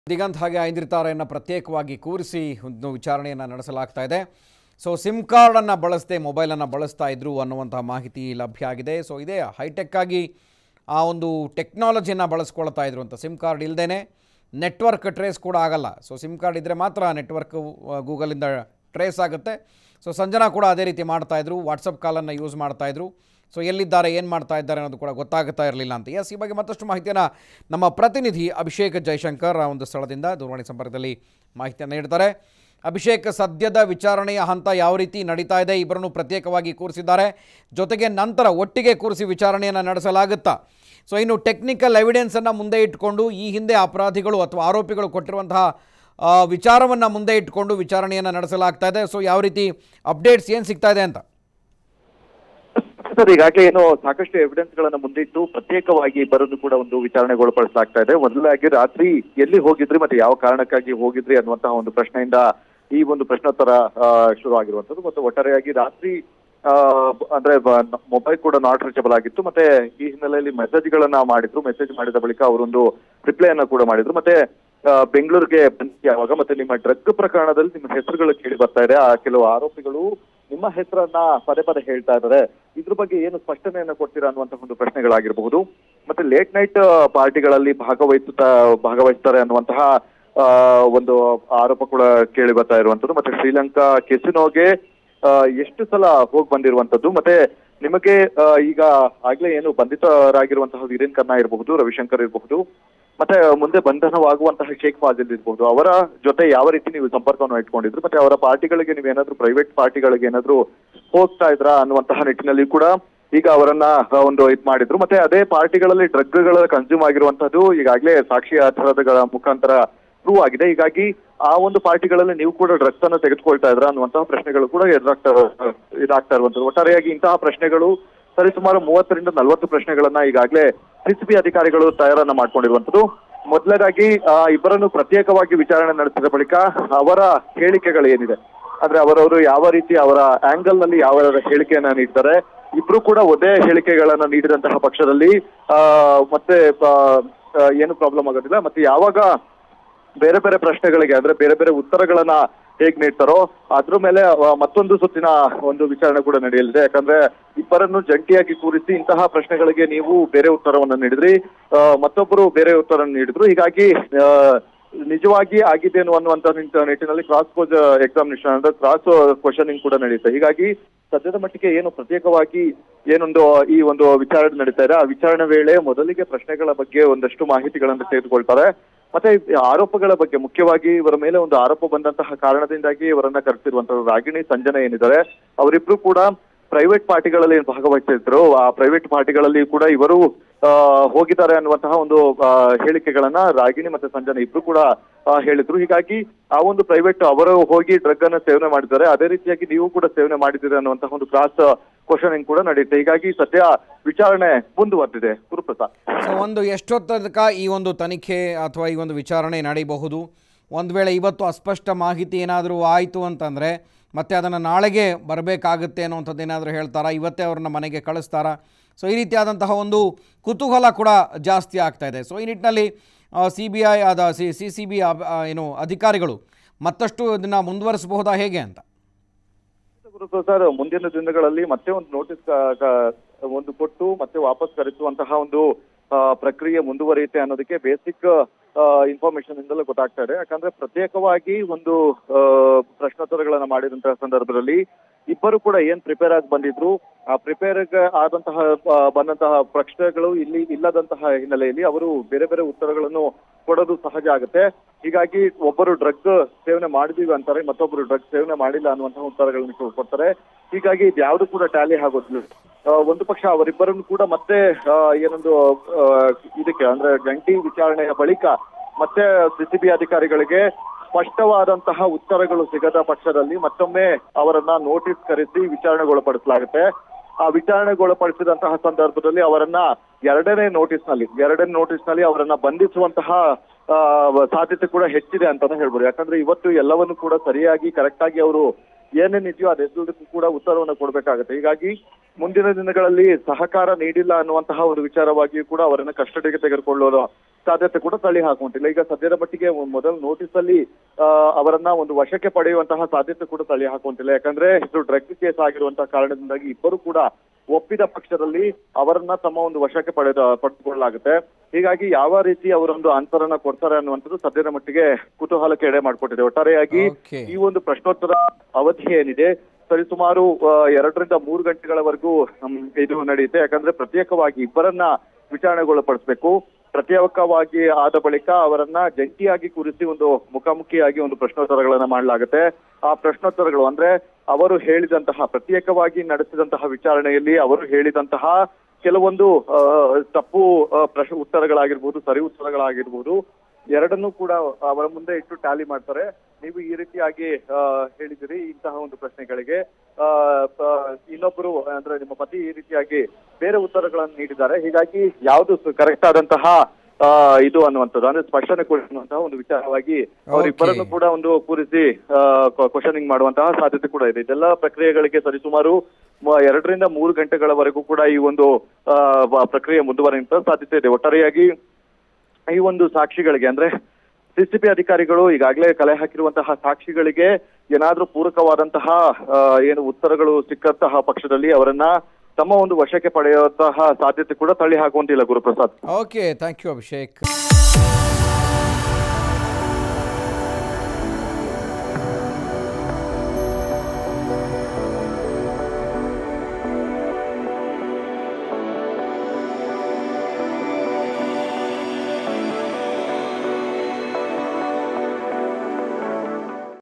ದಿಗಂತ್ ಹಾಗೆ ಐಂದ್ರಿತಾರೆಯನ್ನು ಪ್ರತ್ಯೇಕವಾಗಿ ಕೂರಿಸಿ ಒಂದು ವಿಚಾರಣೆಯನ್ನು ನಡೆಸಲಾಗ್ತಾ ಇದೆ ಸೊ ಸಿಮ್ ಕಾರ್ಡನ್ನು ಬಳಸದೆ ಮೊಬೈಲನ್ನು ಬಳಸ್ತಾ ಇದ್ರು ಅನ್ನುವಂತಹ ಮಾಹಿತಿ ಲಭ್ಯ ಆಗಿದೆ ಸೊ ಇದೇ ಹೈಟೆಕ್ ಆಗಿ ಆ ಒಂದು ಟೆಕ್ನಾಲಜಿಯನ್ನು ಬಳಸ್ಕೊಳ್ತಾ ಇದ್ರು ಅಂತ ಸಿಮ್ ಕಾರ್ಡ್ ಇಲ್ಲದೇ ನೆಟ್ವರ್ಕ್ ಟ್ರೇಸ್ ಕೂಡ ಆಗಲ್ಲ ಸೊ ಸಿಮ್ ಕಾರ್ಡ್ ಇದ್ದರೆ ಮಾತ್ರ ನೆಟ್ವರ್ಕ್ ಗೂಗಲಿಂದ ಟ್ರೇಸ್ ಆಗುತ್ತೆ ಸೊ ಸಂಜನಾ ಕೂಡ ಅದೇ ರೀತಿ ಮಾಡ್ತಾಯಿದ್ರು ವಾಟ್ಸಪ್ ಕಾಲನ್ನು ಯೂಸ್ ಮಾಡ್ತಾಯಿದ್ರು ಸೊ ಎಲ್ಲಿದ್ದಾರೆ ಏನು ಮಾಡ್ತಾ ಇದ್ದಾರೆ ಅನ್ನೋದು ಕೂಡ ಗೊತ್ತಾಗ್ತಾ ಇರಲಿಲ್ಲ ಅಂತ ಎಸ್ ಈ ಬಗ್ಗೆ ಮತ್ತಷ್ಟು ಮಾಹಿತಿಯನ್ನು ನಮ್ಮ ಪ್ರತಿನಿಧಿ ಅಭಿಷೇಕ್ ಜೈಶಂಕರ್ ಆ ಒಂದು ಸ್ಥಳದಿಂದ ದೂರವಾಣಿ ಸಂಪರ್ಕದಲ್ಲಿ ಮಾಹಿತಿಯನ್ನು ನೀಡ್ತಾರೆ ಅಭಿಷೇಕ್ ಸದ್ಯದ ವಿಚಾರಣೆಯ ಹಂತ ಯಾವ ರೀತಿ ನಡೀತಾ ಇದೆ ಇಬ್ಬರನ್ನು ಪ್ರತ್ಯೇಕವಾಗಿ ಕೂರಿಸಿದ್ದಾರೆ ಜೊತೆಗೆ ನಂತರ ಒಟ್ಟಿಗೆ ಕೂರಿಸಿ ವಿಚಾರಣೆಯನ್ನು ನಡೆಸಲಾಗುತ್ತಾ ಸೊ ಇನ್ನು ಟೆಕ್ನಿಕಲ್ ಎವಿಡೆನ್ಸನ್ನು ಮುಂದೆ ಇಟ್ಕೊಂಡು ಈ ಹಿಂದೆ ಅಪರಾಧಿಗಳು ಅಥವಾ ಆರೋಪಿಗಳು ಕೊಟ್ಟಿರುವಂತಹ ವಿಚಾರವನ್ನು ಮುಂದೆ ಇಟ್ಕೊಂಡು ವಿಚಾರಣೆಯನ್ನು ನಡೆಸಲಾಗ್ತಾ ಇದೆ ಸೊ ಯಾವ ರೀತಿ ಅಪ್ಡೇಟ್ಸ್ ಏನು ಸಿಗ್ತಾ ಇದೆ ಅಂತ ಸರ್ ಈಗಾಗಲೇ ಏನು ಸಾಕಷ್ಟು ಎವಿಡೆನ್ಸ್ ಗಳನ್ನ ಮುಂದಿಟ್ಟು ಪ್ರತ್ಯೇಕವಾಗಿ ಇಬ್ಬರನ್ನು ಕೂಡ ಒಂದು ವಿಚಾರಣೆಗೆ ಒಳಪಡಿಸಲಾಗ್ತಾ ಇದೆ ಮೊದಲಾಗಿ ರಾತ್ರಿ ಎಲ್ಲಿ ಹೋಗಿದ್ರಿ ಮತ್ತೆ ಯಾವ ಕಾರಣಕ್ಕಾಗಿ ಹೋಗಿದ್ರಿ ಅನ್ನುವಂತಹ ಒಂದು ಪ್ರಶ್ನೆಯಿಂದ ಈ ಒಂದು ಪ್ರಶ್ನೋತ್ತರ ಆ, ಶುರು ಆಗಿರುವಂತದ್ದು ಮತ್ತು ಒಟ್ಟಾರೆಯಾಗಿ ರಾತ್ರಿ ಆ, ಅಂದ್ರೆ ಮೊಬೈಲ್ ಕೂಡ ನಾಟ್ ರೀಚಬಲ್ ಆಗಿತ್ತು ಮತ್ತೆ ಈ ಹಿನ್ನೆಲೆಯಲ್ಲಿ ಮೆಸೇಜ್ ಗಳನ್ನ ಮಾಡಿದ್ರು ಮೆಸೇಜ್ ಮಾಡಿದ ಬಳಿಕ ಅವರೊಂದು ರಿಪ್ಲೈ ಅನ್ನ ಕೂಡ ಮಾಡಿದ್ರು ಮತ್ತೆ ಆ, ಬೆಂಗಳೂರಿಗೆ ಬಂದು ಯಾವಾಗ ಮತ್ತೆ ನಿಮ್ಮ ಡ್ರಗ್ ಪ್ರಕರಣದಲ್ಲಿ ನಿಮ್ಮ ಹೆಸರುಗಳು ಕೇಳಿ ಬರ್ತಾ ಇದೆ ಆ ಕೆಲವು ಆರೋಪಿಗಳು ನಿಮ್ಮ ಹೆಸರನ್ನ ಪದೇ ಪದೇ ಹೇಳ್ತಾ ಇದ್ದಾರೆ ಇದ್ರ ಬಗ್ಗೆ ಏನು ಸ್ಪಷ್ಟನೆಯನ್ನ ಕೊಡ್ತೀರಾ ಅನ್ನುವಂತಹ ಒಂದು ಪ್ರಶ್ನೆಗಳಾಗಿರಬಹುದು ಮತ್ತೆ ಲೇಟ್ ನೈಟ್ ಪಾರ್ಟಿಗಳಲ್ಲಿ ಭಾಗವಹಿಸುತ್ತಾ ಭಾಗವಹಿಸ್ತಾರೆ ಅನ್ನುವಂತಹ ಆ, ಒಂದು ಆರೋಪ ಕೂಡ ಕೇಳಿ ಬರ್ತಾ ಇರುವಂತದ್ದು ಮತ್ತೆ ಶ್ರೀಲಂಕಾ ಕೆಸಿನೋಗೆ ಆ, ಎಷ್ಟು ಸಲ ಹೋಗಿ ಬಂದಿರುವಂತದ್ದು ಮತ್ತೆ ನಿಮಗೆ ಆ, ಈಗ ಆಗ್ಲೇ ಏನು ಬಂಧಿತರಾಗಿರುವಂತಹ ವೀರೇನ್ ಖನ್ನಾ ಇರಬಹುದು ರವಿಶಂಕರ್ ಇರಬಹುದು ಮತ್ತೆ ಮುಂದೆ ಬಂಧನವಾಗುವಂತಹ ಶೇಖ್ ಫಾಜಿಲ್ ಇರ್ಬೋದು ಅವರ ಜೊತೆ ಯಾವ ರೀತಿ ನೀವು ಸಂಪರ್ಕವನ್ನು ಇಟ್ಕೊಂಡಿದ್ರು ಮತ್ತೆ ಅವರ ಪಾರ್ಟಿಗಳಿಗೆ ನೀವು ಏನಾದ್ರು ಪ್ರೈವೇಟ್ ಪಾರ್ಟಿಗಳಿಗೆ ಏನಾದ್ರು ಹೋಗ್ತಾ ಇದ್ರಾ ಅನ್ನುವಂತಹ ನಿಟ್ಟಿನಲ್ಲಿ ಕೂಡ ಈಗ ಅವರನ್ನ ಆ, ಒಂದು ಇದ್ ಮಾಡಿದ್ರು ಮತ್ತೆ ಅದೇ ಪಾರ್ಟಿಗಳಲ್ಲಿ ಡ್ರಗ್ಗಳ ಕನ್ಸ್ಯೂಮ್ ಆಗಿರುವಂತದ್ದು ಈಗಾಗಲೇ ಸಾಕ್ಷಿ ಆಧಾರಗಳ ಮುಖಾಂತರ ಪ್ರೂವ್ ಆಗಿದೆ ಹೀಗಾಗಿ ಆ ಒಂದು ಪಾರ್ಟಿಗಳಲ್ಲಿ ನೀವು ಕೂಡ ಡ್ರಗ್ಸ್ ಅನ್ನು ತೆಗೆದುಕೊಳ್ತಾ ಇದ್ರ ಅನ್ನುವಂತಹ ಪ್ರಶ್ನೆಗಳು ಕೂಡ ಎದುರಾಗ್ತಾ ಇದಾಗ್ತಾ ಇರುವಂತದ್ದು ಒಟ್ಟಾರೆಯಾಗಿ ಇಂತಹ ಪ್ರಶ್ನೆಗಳು ಸರಿಸುಮಾರು ಮೂವತ್ತರಿಂದ ನಲವತ್ತು ಪ್ರಶ್ನೆಗಳನ್ನ ಈಗಾಗಲೇ ಸಿಸಿಬಿ ಅಧಿಕಾರಿಗಳು ತಯಾರನ್ನ ಮಾಡ್ಕೊಂಡಿರುವಂತದ್ದು ಮೊದಲನೇದಾಗಿ ಆ, ಇಬ್ಬರನ್ನು ಪ್ರತ್ಯೇಕವಾಗಿ ವಿಚಾರಣೆ ನಡೆಸಿದ ಬಳಿಕ ಅವರ ಹೇಳಿಕೆಗಳು ಏನಿದೆ ಅಂದ್ರೆ ಅವರವರು ಯಾವ ರೀತಿ ಅವರ ಆಂಗಲ್ ನಲ್ಲಿ ಯಾವ ಹೇಳಿಕೆಯನ್ನ ನೀಡ್ತಾರೆ ಇಬ್ರು ಕೂಡ ಒಂದೇ ಹೇಳಿಕೆಗಳನ್ನ ನೀಡಿದಂತಹ ಪಕ್ಷದಲ್ಲಿ ಆ ಮತ್ತೆ ಆ, ಆ, ಏನು ಪ್ರಾಬ್ಲಮ್ ಆಗೋದಿಲ್ಲ ಮತ್ತೆ ಯಾವಾಗ ಬೇರೆ ಬೇರೆ ಪ್ರಶ್ನೆಗಳಿಗೆ ಅಂದ್ರೆ ಬೇರೆ ಬೇರೆ ಉತ್ತರಗಳನ್ನ ಹೇಗ್ ನೀಡ್ತಾರೋ ಅದ್ರ ಮೇಲೆ ಆ, ಮತ್ತೊಂದು ಸುತ್ತಿನ ಒಂದು ವಿಚಾರಣೆ ಕೂಡ ನಡೆಯಲಿದೆ ಯಾಕಂದ್ರೆ ಇಬ್ಬರನ್ನು ಜಂಟಿಯಾಗಿ ಕೂರಿಸಿ ಇಂತಹ ಪ್ರಶ್ನೆಗಳಿಗೆ ನೀವು ಬೇರೆ ಉತ್ತರವನ್ನು ನೀಡಿದ್ರಿ ಆ, ಮತ್ತೊಬ್ಬರು ಬೇರೆ ಉತ್ತರ ನೀಡಿದ್ರು ಹೀಗಾಗಿ ಆ, ನಿಜವಾಗಿ ಆಗಿದ್ದೇನು ಅನ್ನುವಂತ ನಿಂತ- ನಿಟ್ಟಿನಲ್ಲಿ ಕ್ರಾಸ್ ಕೋಜ್ ಎಕ್ಸಾಮಿನೇಷನ್ ಅಂದ್ರೆ ಕ್ರಾಸ್ ಕ್ವಶನಿಂಗ್ ಕೂಡ ನಡೆಯುತ್ತೆ ಹೀಗಾಗಿ ಸದ್ಯದ ಮಟ್ಟಿಗೆ ಏನು ಪ್ರತ್ಯೇಕವಾಗಿ ಏನೊಂದು ಈ ಒಂದು ವಿಚಾರಣೆ ನಡೀತಾ ಇದೆ ಆ ವಿಚಾರಣೆ ವೇಳೆ ಮೊದಲಿಗೆ ಪ್ರಶ್ನೆಗಳ ಬಗ್ಗೆ ಒಂದಷ್ಟು ಮಾಹಿತಿಗಳನ್ನು ತೆಗೆದುಕೊಳ್ತಾರೆ ಮತ್ತೆ ಈ ಆರೋಪಗಳ ಬಗ್ಗೆ ಮುಖ್ಯವಾಗಿ ಇವರ ಮೇಲೆ ಒಂದು ಆರೋಪ ಬಂದಂತಹ ಕಾರಣದಿಂದಾಗಿ ಇವರನ್ನ ಕರೆಸಿರುವಂತಹ ರಾಗಿಣಿ ಸಂಜನೆ ಏನಿದ್ದಾರೆ ಅವರಿಬ್ರು ಕೂಡ ಪ್ರೈವೇಟ್ ಪಾರ್ಟಿಗಳಲ್ಲಿ ಏನ್ ಭಾಗವಹಿಸಿದ್ರು ಆ ಪ್ರೈವೇಟ್ ಪಾರ್ಟಿಗಳಲ್ಲಿ ಕೂಡ ಇವರು ಆ, ಹೋಗಿದ್ದಾರೆ ಅನ್ನುವಂತಹ ಒಂದು ಆ, ಹೇಳಿಕೆಗಳನ್ನ ರಾಗಿಣಿ ಮತ್ತೆ ಸಂಜನೆ ಇಬ್ರು ಕೂಡ ಆ, ಹೇಳಿದ್ರು ಹೀಗಾಗಿ ಆ ಒಂದು ಪ್ರೈವೇಟ್ ಅವರು ಹೋಗಿ ಡ್ರಗ್ ಅನ್ನ ಸೇವನೆ ಮಾಡಿದ್ದಾರೆ ಅದೇ ರೀತಿಯಾಗಿ ನೀವು ಕೂಡ ಸೇವನೆ ಮಾಡಿದ್ದೀರಿ ಅನ್ನುವಂತಹ ಒಂದು ಕ್ರಾಸ್ ಕ್ವಶನಿಂಗ್ ಕೂಡ ನಡೆಯುತ್ತೆ ಹೀಗಾಗಿ ಸದ್ಯ ವಿಚಾರಣೆ ಮುಂದುವರೆದಿದೆ ಗುರುಪ್ರಸಾದ್ ಸೊ ಒಂದು ಎಷ್ಟೊತ್ತದಕ ಈ ಒಂದು ತನಿಖೆ ಅಥವಾ ಈ ಒಂದು ವಿಚಾರಣೆ ನಡೀಬಹುದು ಒಂದು ವೇಳೆ ಇವತ್ತು ಅಸ್ಪಷ್ಟ ಮಾಹಿತಿ ಏನಾದರೂ ಆಯಿತು ಅಂತಂದರೆ ಮತ್ತೆ ಅದನ್ನು ನಾಳೆಗೆ ಬರಬೇಕಾಗುತ್ತೆ ಅನ್ನುವಂಥದ್ದು ಏನಾದರೂ ಹೇಳ್ತಾರಾ ಇವತ್ತೇ ಅವ್ರನ್ನ ಮನೆಗೆ ಕಳಿಸ್ತಾರಾ ಸೊ ಈ ರೀತಿಯಾದಂತಹ ಒಂದು ಕುತೂಹಲ ಕೂಡ ಜಾಸ್ತಿ ಆಗ್ತಾ ಇದೆ ಸೊ ಈ ನಿಟ್ಟಿನಲ್ಲಿ ಸಿ ಬಿ ಐ ಆದ ಸಿ ಸಿ ಸಿ ಬಿ ಏನು ಅಧಿಕಾರಿಗಳು ಮತ್ತಷ್ಟು ಇದನ್ನು ಮುಂದುವರಿಸಬಹುದಾ ಹೇಗೆ ಅಂತ ಸರ್ ಮುಂದಿನ ದಿನಗಳಲ್ಲಿ ಮತ್ತೆ ಒಂದು ನೋಟಿಸ್ ಒಂದು ಕೊಟ್ಟು ಮತ್ತೆ ವಾಪಸ್ ಕರೆಸುವಂತಹ ಒಂದು ಆ, ಪ್ರಕ್ರಿಯೆ ಮುಂದುವರಿಯುತ್ತೆ ಅನ್ನೋದಕ್ಕೆ ಬೇಸಿಕ್ ಇನ್ಫಾರ್ಮೇಶನ್ ಇಂದಲೂ ಗೊತ್ತಾಗ್ತಾ ಇದೆ ಯಾಕಂದ್ರೆ ಪ್ರತ್ಯೇಕವಾಗಿ ಒಂದು ಆ, ಪ್ರಶ್ನೋತ್ತರಗಳನ್ನ ಮಾಡಿದಂತಹ ಸಂದರ್ಭದಲ್ಲಿ ಇಬ್ಬರು ಕೂಡ ಏನ್ ಪ್ರಿಪೇರ್ ಆಗಿ ಬಂದಿದ್ರು ಆ ಪ್ರಿಪೇರ್ ಆದಂತಹ ಆ, ಬಂದಂತಹ ಪ್ರಶ್ನೆಗಳು ಇಲ್ಲಿ ಇಲ್ಲದಂತಹ ಹಿನ್ನೆಲೆಯಲ್ಲಿ ಅವರು ಬೇರೆ ಬೇರೆ ಉತ್ತರಗಳನ್ನು ಕೊಡೋದು ಸಹಜ ಆಗುತ್ತೆ ಹೀಗಾಗಿ ಒಬ್ಬರು ಡ್ರಗ್ ಸೇವನೆ ಮಾಡಿದೀವಿ ಅಂತಾರೆ ಮತ್ತೊಬ್ಬರು ಡ್ರಗ್ ಸೇವನೆ ಮಾಡಿಲ್ಲ ಅನ್ನುವಂತಹ ಉತ್ತರಗಳನ್ನು ಕೊ- ಕೊಡ್ತಾರೆ ಹೀಗಾಗಿ ಇದ್ಯಾವುದು ಕೂಡ ಟ್ಯಾಲಿ ಆಗೋದಿಲ್ಲ ಆ, ಒಂದು ಪಕ್ಷ ಅವರಿಬ್ಬರನ್ನು ಕೂಡ ಮತ್ತೆ ಆ, ಏನೊಂದು ಆ, ಇದಕ್ಕೆ ಅಂದ್ರೆ ಜಂಟಿ ವಿಚಾರಣೆಯ ಬಳಿಕ ಮತ್ತೆ ಸಿಸಿಬಿ ಅಧಿಕಾರಿಗಳಿಗೆ ಸ್ಪಷ್ಟವಾದಂತಹ ಉತ್ತರಗಳು ಸಿಗದ ಪಕ್ಷದಲ್ಲಿ ಮತ್ತೊಮ್ಮೆ ಅವರನ್ನ ನೋಟಿಸ್ ಕರೆಸಿ ವಿಚಾರಣೆಗೊಳಪಡಿಸಲಾಗುತ್ತೆ ಆ ವಿಚಾರಣೆಗೊಳಪಡಿಸಿದಂತಹ ಸಂದರ್ಭದಲ್ಲಿ ಅವರನ್ನ ಎರಡನೇ ನೋಟಿಸ್ ನಲ್ಲಿ ಎರಡನೇ ನೋಟಿಸ್ ನಲ್ಲಿ ಅವರನ್ನ ಬಂಧಿಸುವಂತಹ ಆ, ಸಾಧ್ಯತೆ ಕೂಡ ಹೆಚ್ಚಿದೆ ಅಂತಾನೆ ಹೇಳ್ಬೋದು ಯಾಕಂದ್ರೆ ಇವತ್ತು ಎಲ್ಲವನ್ನು ಕೂಡ ಸರಿಯಾಗಿ ಕರೆಕ್ಟ್ ಆಗಿ ಅವರು ಏನೇನಿದೆಯೋ ಅದೆಲ್ಲದಕ್ಕೂ ಕೂಡ ಉತ್ತರವನ್ನು ಕೊಡಬೇಕಾಗುತ್ತೆ ಹೀಗಾಗಿ ಮುಂದಿನ ದಿನಗಳಲ್ಲಿ ಸಹಕಾರ ನೀಡಿಲ್ಲ ಅನ್ನುವಂತಹ ಒಂದು ವಿಚಾರವಾಗಿಯೂ ಕೂಡ ಅವರನ್ನ ಕಸ್ಟಡಿಗೆ ತೆಗೆದುಕೊಳ್ಳೋದು ಸಾಧ್ಯತೆ ಕೂಡ ತಳ್ಳಿ ಹಾಕುವಂತಿಲ್ಲ ಈಗ ಸದ್ಯದ ಮಟ್ಟಿಗೆ ಮೊದಲ ನೋಟಿಸ್ ಅಲ್ಲಿ ಆ, ಅವರನ್ನ ಒಂದು ವಶಕ್ಕೆ ಪಡೆಯುವಂತಹ ಸಾಧ್ಯತೆ ಕೂಡ ತಳ್ಳಿ ಹಾಕುವಂತಿಲ್ಲ ಯಾಕಂದ್ರೆ ಇದು ಡ್ರಗ್ ಕೇಸ್ ಆಗಿರುವಂತಹ ಕಾರಣದಿಂದಾಗಿ ಇಬ್ಬರು ಕೂಡ ಒಪ್ಪಿದ ಪಕ್ಷದಲ್ಲಿ ಅವರನ್ನ ತಮ್ಮ ಒಂದು ವಶಕ್ಕೆ ಪಡೆದ ಪಡೆದುಕೊಳ್ಳಲಾಗುತ್ತೆ ಹೀಗಾಗಿ ಯಾವ ರೀತಿ ಅವರೊಂದು ಆನ್ಸರ್ ಕೊಡ್ತಾರೆ ಅನ್ನುವಂಥದ್ದು ಸದ್ಯದ ಮಟ್ಟಿಗೆ ಕುತೂಹಲಕ್ಕೆ ಎಡೆ ಮಾಡಿಕೊಟ್ಟಿದೆ ಒಟ್ಟಾರೆಯಾಗಿ Okay. ಈ ಒಂದು ಪ್ರಶ್ನೋತ್ತರ ಅವಧಿ ಏನಿದೆ ಸರಿಸುಮಾರು ಆ, ಎರಡರಿಂದ ಮೂರು ಗಂಟೆಗಳವರೆಗೂ ಹ್ಮ್, ಇದು ನಡೆಯುತ್ತೆ ಯಾಕಂದ್ರೆ ಪ್ರತ್ಯೇಕವಾಗಿ ಇಬ್ಬರನ್ನ ವಿಚಾರಣೆಗೊಳಪಡಿಸಬೇಕು ಪ್ರತ್ಯೇಕವಾಗಿ ಆದ ಬಳಿಕ ಅವರನ್ನ ಜಂಟಿಯಾಗಿ ಕೂರಿಸಿ ಒಂದು ಮುಖಾಮುಖಿಯಾಗಿ ಒಂದು ಪ್ರಶ್ನೋತ್ತರಗಳನ್ನ ಮಾಡಲಾಗುತ್ತೆ ಆ ಪ್ರಶ್ನೋತ್ತರಗಳು ಅಂದ್ರೆ ಅವರು ಹೇಳಿದಂತಹ ಪ್ರತ್ಯೇಕವಾಗಿ ನಡೆಸಿದಂತಹ ವಿಚಾರಣೆಯಲ್ಲಿ ಅವರು ಹೇಳಿದಂತಹ ಕೆಲವೊಂದು ಆ, ತಪ್ಪು ಆ, ಪ್ರಶ್ನೆ ಉತ್ತರಗಳಾಗಿರ್ಬೋದು ಸರಿ ಉತ್ತರಗಳಾಗಿರ್ಬೋದು ಎರಡನ್ನೂ ಕೂಡ ಅವರ ಮುಂದೆ ಇಟ್ಟು ಟ್ಯಾಲಿ ಮಾಡ್ತಾರೆ ನೀವು ಈ ರೀತಿಯಾಗಿ ಆ, ಹೇಳಿದಿರಿ ಇಂತಹ ಒಂದು ಪ್ರಶ್ನೆಗಳಿಗೆ ಆ, ಆ, ಇನ್ನೊಬ್ಬರು ಅಂದ್ರೆ ನಿಮ್ಮ ಪತಿ ಈ ರೀತಿಯಾಗಿ ಬೇರೆ ಉತ್ತರಗಳನ್ನು ನೀಡಿದ್ದಾರೆ ಹೀಗಾಗಿ ಯಾವುದು ಕರೆಕ್ಟ್ ಆದಂತಹ ಆ, ಇದು ಅನ್ನುವಂಥದ್ದು ಅಂದ್ರೆ ಸ್ಪಷ್ಟನೆ ಕೊಡುವಂತಹ ಒಂದು ವಿಚಾರವಾಗಿ ಅವರಿಬ್ಬರನ್ನು ಕೂಡ ಒಂದು ಕೂರಿಸಿ ಕ್ವಶನಿಂಗ್ ಮಾಡುವಂತಹ ಸಾಧ್ಯತೆ ಕೂಡ ಇದೆ ಇದೆಲ್ಲ ಪ್ರಕ್ರಿಯೆಗಳಿಗೆ ಸರಿಸುಮಾರು ಮ- ಎರಡರಿಂದ ಮೂರು ಗಂಟೆಗಳವರೆಗೂ ಕೂಡ ಈ ಒಂದು ಆ, ವ- ಪ್ರಕ್ರಿಯೆ ಮುಂದುವರಿಯುವಂತಹ ಸಾಧ್ಯತೆ ಇದೆ ಒಟ್ಟಾರೆಯಾಗಿ ಈ ಒಂದು ಸಾಕ್ಷಿಗಳಿಗೆ ಅಂದ್ರೆ ಸಿಸಿಬಿ ಅಧಿಕಾರಿಗಳು ಈಗಾಗಲೇ ಕಲೆ ಹಾಕಿರುವಂತಹ ಸಾಕ್ಷಿಗಳಿಗೆ ಏನಾದ್ರೂ ಪೂರಕವಾದಂತಹ ಆ, ಏನು ಉತ್ತರಗಳು ಸಿಕ್ಕಂತಹ ಪಕ್ಷದಲ್ಲಿ ಅವರನ್ನ ತಮ್ಮ ಒಂದು ವಶಕ್ಕೆ ಪಡೆಯುವಂತಹ ಸಾಧ್ಯತೆ ಕೂಡ ತಳ್ಳಿ ಹಾಕುವಂತಿಲ್ಲ Guruprasad okay thank you Abhishek